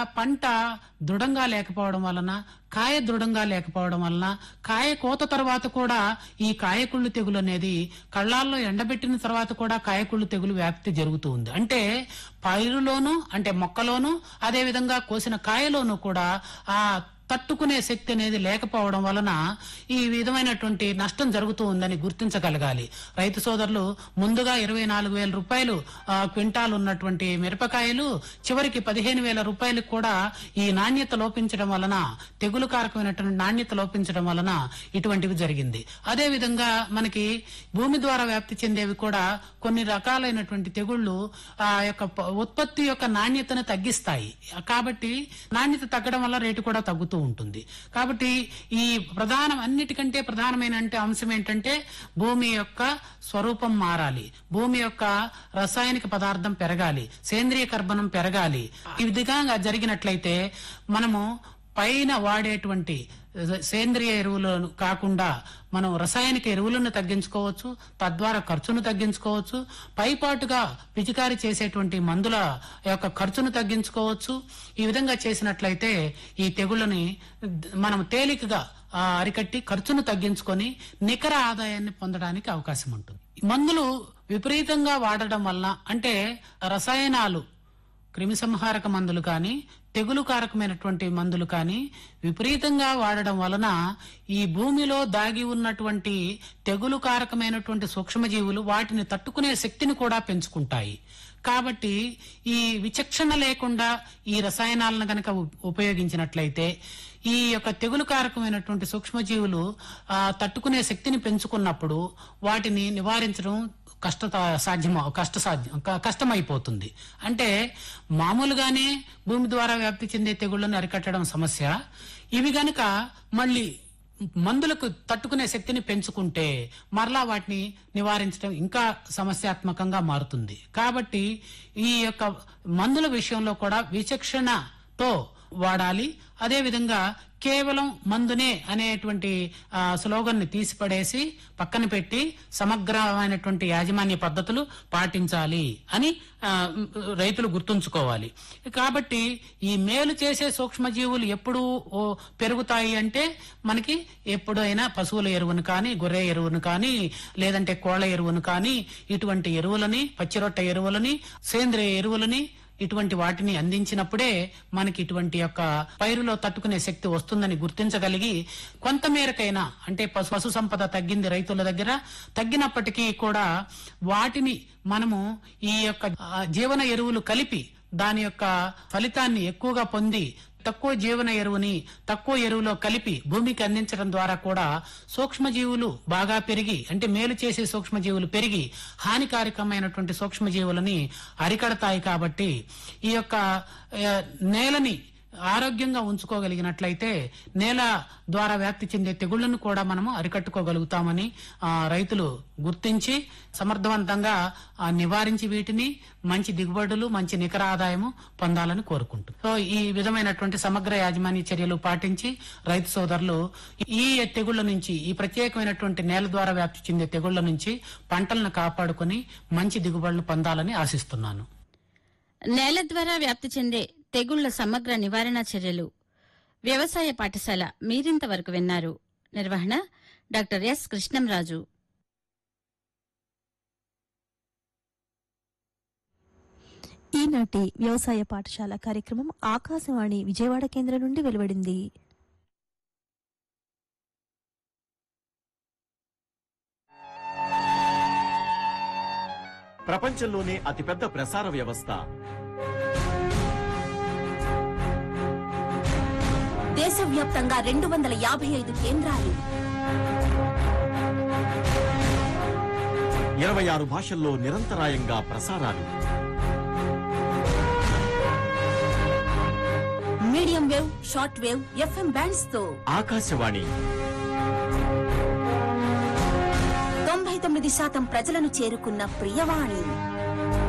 పంట దృఢంగా లేకపోవడం వలన కాయ దృఢంగా లేకపోవడం వలన కాయ కోత తర్వాత కూడా ఈ కాయకుళ్ళు తెగులు అనేది కళ్ళాల్లో ఎండబెట్టిన తర్వాత కూడా కాయకుళ్ళు తెగులు వ్యాప్తి జరుగుతూ ఉంది అంటే పైరులోను అంటే మొక్కలోను అదే విధంగా కోసిన కాయలోను కూడా ఆ తట్టుకునే శక్తి అనేది లేకపోవడం వలన ఈ విధమైనటువంటి నష్టం జరుగుతూ ఉందని గుర్తించగలగాలి రైతు సోదరులు ముందుగా ఇరవై నాలుగు వేల రూపాయలు ఆ, క్వింటాల్ ఉన్నటువంటి మిరపకాయలు చివరికి పదిహేను వేల రూపాయలకు కూడా ఈ నాణ్యత లోపించడం వలన తెగులు కారకమైనటువంటి నాణ్యత లోపించడం వలన ఇటువంటివి జరిగింది అదే విధంగా మనకి భూమి ద్వారా వ్యాప్తి చెందేవి కూడా కొన్ని రకాలైనటువంటి తెగుళ్లు ఆ యొక్క ప- ఉత్పత్తి యొక్క నాణ్యతను తగ్గిస్తాయి కాబట్టి నాణ్యత తగ్గడం వల్ల రేటు కూడా తగ్గుతూ ఉంటుంది కాబట్టి ఈ ప్రధానం అన్నిటికంటే ప్రధానమైన అంటే అంశం ఏంటంటే భూమి యొక్క స్వరూపం మారాలి భూమి యొక్క రసాయనిక పదార్థం పెరగాలి సేంద్రియ కర్బనం పెరగాలి ఈ విధంగా జరిగినట్లయితే మనము పైన వాడేటువంటి సేంద్రియ ఎరువులను కాకుండా మనం రసాయనిక ఎరువులను తగ్గించుకోవచ్చు తద్వారా ఖర్చును తగ్గించుకోవచ్చు పైపాటుగా పిచికారి చేసేటువంటి మందుల యొక్క ఖర్చును తగ్గించుకోవచ్చు ఈ విధంగా చేసినట్లయితే ఈ తెగుళ్ళని మనం తేలికగా ఆ, అరికట్టి ఖర్చును తగ్గించుకొని నికర ఆదాయాన్ని పొందడానికి అవకాశం ఉంటుంది మందులు విపరీతంగా వాడడం వల్ల అంటే రసాయనాలు క్రిమిసంహారక మందులు కానీ తెగులు కారకమైనటువంటి మందులు కానీ విపరీతంగా వాడడం వలన ఈ భూమిలో దాగి ఉన్నటువంటి తెగులు కారకమైనటువంటి సూక్ష్మజీవులు వాటిని తట్టుకునే శక్తిని కూడా పెంచుకుంటాయి కాబట్టి ఈ విచక్షణ లేకుండా ఈ రసాయనాలను గనక ఉ- ఉపయోగించినట్లయితే ఈ యొక్క తెగులు కారకమైనటువంటి సూక్ష్మజీవులు ఆ, తట్టుకునే శక్తిని పెంచుకున్నప్పుడు వాటిని నివారించడం కష్ట సాధ్యం కష్ట సాధ్యం క- కష్టమైపోతుంది అంటే మామూలుగానే భూమి ద్వారా వ్యాప్తి చెందే తెగుళ్లను అరికట్టడం సమస్య ఇవి గనక మళ్ళీ మందులకు తట్టుకునే శక్తిని పెంచుకుంటే మరలా వాటిని నివారించడం ఇంకా సమస్యాత్మకంగా మారుతుంది కాబట్టి ఈ యొక్క మందుల విషయంలో కూడా విచక్షణతో వాడాలి అదే విధంగా కేవలం మందునే అనేటువంటి ఆ, స్లోగన్ ని తీసిపడేసి పక్కన పెట్టి సమగ్రమైనటువంటి యాజమాన్య పద్ధతులు పాటించాలి అని ఆ, రైతులు గుర్తుంచుకోవాలి కాబట్టి ఈ మేలు చేసే సూక్ష్మజీవులు ఎప్పుడు ఓ పెరుగుతాయి అంటే మనకి ఎప్పుడైనా పశువుల ఎరువును కానీ గొర్రె ఎరువును కానీ లేదంటే కోళ్ళ ఎరువును కానీ ఇటువంటి ఎరువులని పచ్చిరొట్ట ఎరువులని సేంద్రియ ఎరువులని ఇటువంటి వాటిని అందించినప్పుడే మనకి ఇటువంటి యొక్క పైరులో తట్టుకునే శక్తి వస్తుందని గుర్తించగలిగి కొంత మేరకైనా అంటే పశు పశు సంపద తగ్గింది రైతుల దగ్గర తగ్గినప్పటికీ కూడా వాటిని మనము ఈ యొక్క ఆ, జీవన ఎరువులు కలిపి దాని యొక్క ఫలితాన్ని ఎక్కువగా పొంది తక్కువ జీవన ఎరువుని తక్కువ ఎరువులో కలిపి భూమికి అందించడం ద్వారా కూడా సూక్ష్మజీవులు బాగా పెరిగి అంటే మేలు చేసే సూక్ష్మజీవులు పెరిగి హానికారకమైనటువంటి సూక్ష్మజీవులని అరికడతాయి కాబట్టి ఈ యొక్క ఆ, నేలని ఆరోగ్యంగా ఉంచుకోగలిగినట్లయితే నేల ద్వారా వ్యాప్తి చెందే తెగుళ్లను కూడా మనము అరికట్టుకోగలుగుతామని ఆ, రైతులు గుర్తించి సమర్థవంతంగా ఆ, నివారించి వీటిని మంచి దిగుబడులు మంచి నికర ఆదాయము పొందాలని కోరుకుంటున్నాం సో ఈ విధమైనటువంటి సమగ్ర యాజమాన్య చర్యలు పాటించి రైతు సోదరులు ఈ తెగుళ్ల నుంచి ఈ ప్రత్యేకమైనటువంటి నేల ద్వారా వ్యాప్తి చెందే తెగుళ్ల నుంచి పంటలను కాపాడుకొని మంచి దిగుబడులు పొందాలని ఆశిస్తున్నాను నేల ద్వారా వ్యాప్తి చెందే తెగుళ్ల సమగ్ర నివారణ చర్యలు వ్యవసాయ పాఠశాల మీరింతవరకు విన్నారు నిర్వహణ డాక్టర్ ఎస్ కృష్ణంరాజు ఈనాటి వ్యవసాయ పాఠశాల కార్యక్రమం ఆకాశవాణి విజయవాడ కేంద్రం నుండి వెలువడింది ప్రపంచంలోనే అతిపెద్ద ప్రసార వ్యవస్థ దేశవ్యాప్తంగా రెండు వందల యాభై ఐదు కేంద్రాలు ఇరవై ఆరు భాషల్లో నిరంతరాయంగా ప్రసారాలు medium wave short wave FM bands తో ఆకాశవాణి తొంభై తొమ్మిది శాతం ప్రజలను చేరుకున్న ప్రియవాణి